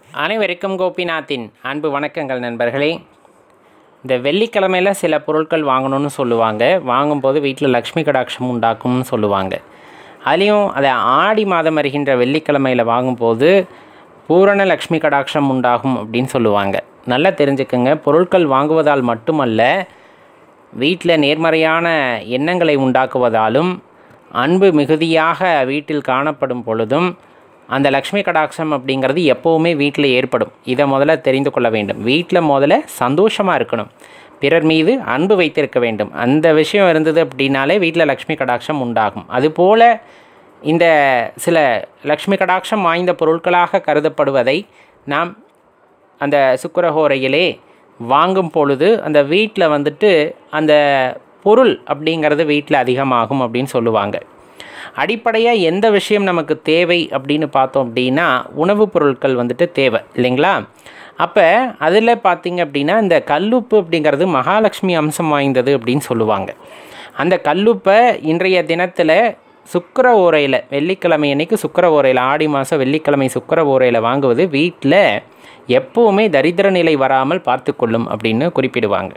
அனைவருக்கும் கோபிநாத்தின் அன்பு வணக்கங்கள் நண்பர்களே இந்த வெள்ளிக்கிழமையில் சில பொருட்கள் வாங்கணும்னு சொல்லுவாங்க வாங்கும்போது வீட்டில் லக்ஷ்மி கடாட்சம் உண்டாக்கும்னு சொல்லுவாங்க அதுலேயும் அதை ஆடி மாதம் வருகின்ற வெள்ளிக்கிழமையில் வாங்கும்போது பூரண லக்ஷ்மி கடாட்சம் உண்டாகும் அப்படின்னு சொல்லுவாங்க நல்லா தெரிஞ்சுக்கங்க பொருட்கள் வாங்குவதால் மட்டுமல்ல வீட்டில் நேர்மறையான எண்ணங்களை உண்டாக்குவதாலும் அன்பு மிகுதியாக வீட்டில் காணப்படும் பொழுதும் அந்த லக்ஷ்மி கடாட்சம் அப்படிங்கிறது எப்போவுமே வீட்டில் ஏற்படும் இதை முதல்ல தெரிந்து கொள்ள வேண்டும் வீட்டில் முதல்ல சந்தோஷமாக இருக்கணும் பிறர் மீது அன்பு வைத்திருக்க வேண்டும் அந்த விஷயம் இருந்தது அப்படின்னாலே வீட்டில் லக்ஷ்மி கடாட்சம் உண்டாகும் அதுபோல் இந்த சில லக்ஷ்மி கடாட்சம் வாய்ந்த பொருட்களாக கருதப்படுவதை நாம் அந்த சுக்கரஹோரையிலே வாங்கும் பொழுது அந்த வீட்டில் வந்துட்டு அந்த பொருள் அப்படிங்கிறது வீட்டில் அதிகமாகும் அப்படின்னு சொல்லுவாங்க அடிப்படையாக எந்த விஷயம் நமக்கு தேவை அப்படின்னு பார்த்தோம் அப்படின்னா உணவுப் பொருட்கள் வந்துட்டு தேவை இல்லைங்களா அப்போ அதில் பார்த்தீங்க அப்படின்னா இந்த கல்லுப்பு அப்படிங்கிறது மகாலட்சுமி அம்சம் வாய்ந்தது அப்படின்னு சொல்லுவாங்க அந்த கல்லுப்பை இன்றைய தினத்தில் சுக்கர ஓரையில் வெள்ளிக்கிழமை அன்னைக்கு சுக்கர ஓரையில் ஆடி மாதம் வெள்ளிக்கிழமை சுக்கர ஓரையில் வாங்குவது வீட்டில் எப்போவுமே தரித்திர நிலை வராமல் பார்த்துக்கொள்ளும் அப்படின்னு குறிப்பிடுவாங்க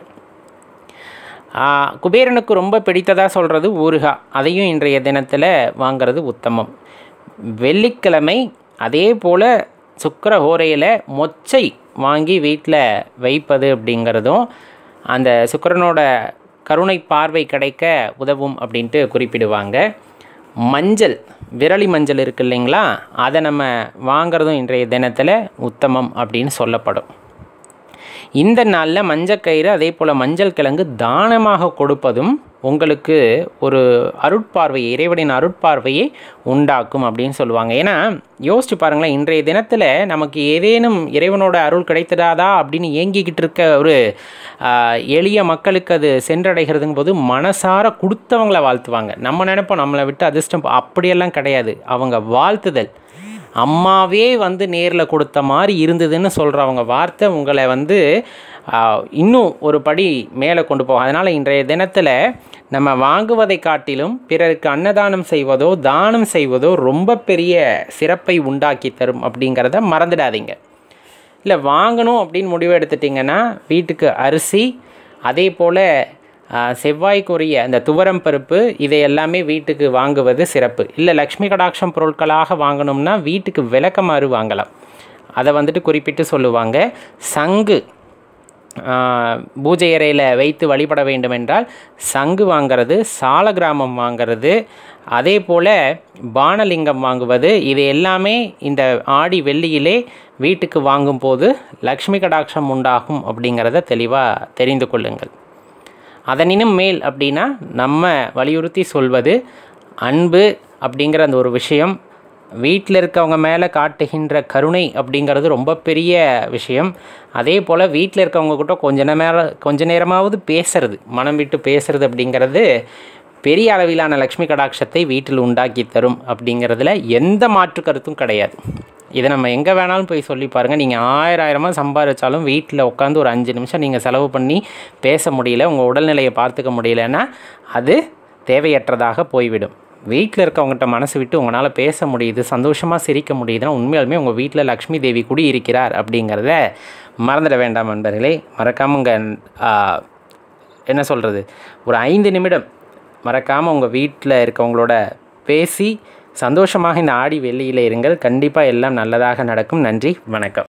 குபேரனுக்கு ரொம்ப பிடித்ததாக சொல்கிறது ஊறுகாய் அதையும் இன்றைய தினத்தில் வாங்கிறது உத்தமம் வெள்ளிக்கிழமை அதே போல் சுக்கர ஹோரையில் மொச்சை வாங்கி வீட்டில் வைப்பது அப்படிங்கிறதும் அந்த சுக்கரனோட கருணை பார்வை கிடைக்க உதவும் அப்படின்ட்டு குறிப்பிடுவாங்க மஞ்சள் விரலி மஞ்சள் இருக்குது இல்லைங்களா அதை நம்ம வாங்கிறதும் இன்றைய தினத்தில் உத்தமம் அப்படின்னு சொல்லப்படும் இந்த நாளில் மஞ்சக்கயிறு அதே போல் மஞ்சள் கிழங்கு தானமாக கொடுப்பதும் உங்களுக்கு ஒரு அருட்பார்வையை இறைவனின் அருட்பார்வையை உண்டாக்கும் அப்படின்னு சொல்லுவாங்க ஏன்னா யோசிச்சு பாருங்களேன் இன்றைய தினத்தில் நமக்கு ஏதேனும் இறைவனோட அருள் கிடைத்ததாதா அப்படின்னு ஏங்கிக்கிட்டு இருக்க ஒரு எளிய மக்களுக்கு அது சென்றடைகிறதுங்க போது மனசார கொடுத்தவங்கள வாழ்த்துவாங்க நம்ம நினைப்போம் நம்மளை விட்டு அதிர்ஷ்டம் அப்படியெல்லாம் கிடையாது அவங்க வாழ்த்துதல் அம்மாவே வந்து நேரில் கொடுத்த மாதிரி இருந்ததுன்னு சொல்கிறவங்க வார்த்தை உங்களை வந்து இன்னும் ஒரு படி மேலே கொண்டு போகும் அதனால் இன்றைய தினத்தில் நம்ம வாங்குவதை காட்டிலும் பிறருக்கு அன்னதானம் செய்வதோ தானம் செய்வதோ ரொம்ப பெரிய சிறப்பை உண்டாக்கி தரும் அப்படிங்கிறத மறந்துடாதீங்க இல்லை வாங்கணும் அப்படின்னு முடிவு எடுத்துட்டிங்கன்னா வீட்டுக்கு அரிசி அதே போல் செவ்வாய்க்குரிய அந்த துவரம் பருப்பு இதை எல்லாமே வீட்டுக்கு வாங்குவது சிறப்பு இல்லை லக்ஷ்மி கடாட்சம் பொருட்களாக வாங்கணும்னா வீட்டுக்கு விளக்கமாறு வாங்கலாம் அதை வந்துட்டு குறிப்பிட்டு சொல்லுவாங்க சங்கு பூஜை அறையில் வைத்து வழிபட வேண்டும் என்றால் சங்கு வாங்கிறது சால கிராமம் வாங்கிறது அதே போல் பானலிங்கம் வாங்குவது இது எல்லாமே இந்த ஆடி வெள்ளியிலே வீட்டுக்கு வாங்கும்போது லக்ஷ்மி கடாட்சம் உண்டாகும் அப்படிங்கிறத தெளிவாக தெரிந்து கொள்ளுங்கள் அதனினும் மேல் அப்படின்னா நம்ம வலியுறுத்தி சொல்வது அன்பு அப்படிங்கிற அந்த ஒரு விஷயம் வீட்டில் இருக்கவங்க மேலே காட்டுகின்ற கருணை அப்படிங்கிறது ரொம்ப பெரிய விஷயம் அதே போல் வீட்டில் இருக்கவங்க கிட்ட கொஞ்ச நேரம் கொஞ்ச நேரமாவது பேசுறது மனம் விட்டு பேசுறது அப்படிங்கிறது பெரிய அளவிலான லக்ஷ்மி கடாட்சத்தை வீட்டில் உண்டாக்கி தரும் அப்படிங்கிறதுல எந்த மாற்று கருத்தும் கிடையாது இதை நம்ம எங்கே வேணாலும் போய் சொல்லி பாருங்கள் நீங்கள் ஆயிரம் ஆயிரமாக சம்பாதிச்சாலும் வீட்டில் உட்காந்து ஒரு அஞ்சு நிமிஷம் நீங்கள் செலவு பண்ணி பேச முடியல உங்கள் உடல்நிலையை பார்த்துக்க முடியலன்னா அது தேவையற்றதாக போய்விடும் வீட்டில் இருக்கவங்ககிட்ட மனசு விட்டு உங்களால் பேச முடியுது சந்தோஷமாக சிரிக்க முடியுதுன்னா உண்மையாலுமே உங்கள் வீட்டில் லக்ஷ்மி தேவி குடி இருக்கிறார் அப்படிங்கிறத மறந்துட வேண்டாம் நண்பர்களே மறக்காமல் உங்கள் என்ன சொல்கிறது ஒரு ஐந்து நிமிடம் மறக்காமல் உங்கள் வீட்டில் இருக்கவங்களோட பேசி சந்தோஷமாக இந்த ஆடி வெள்ளியில் இருங்கள் கண்டிப்பாக எல்லாம் நல்லதாக நடக்கும் நன்றி வணக்கம்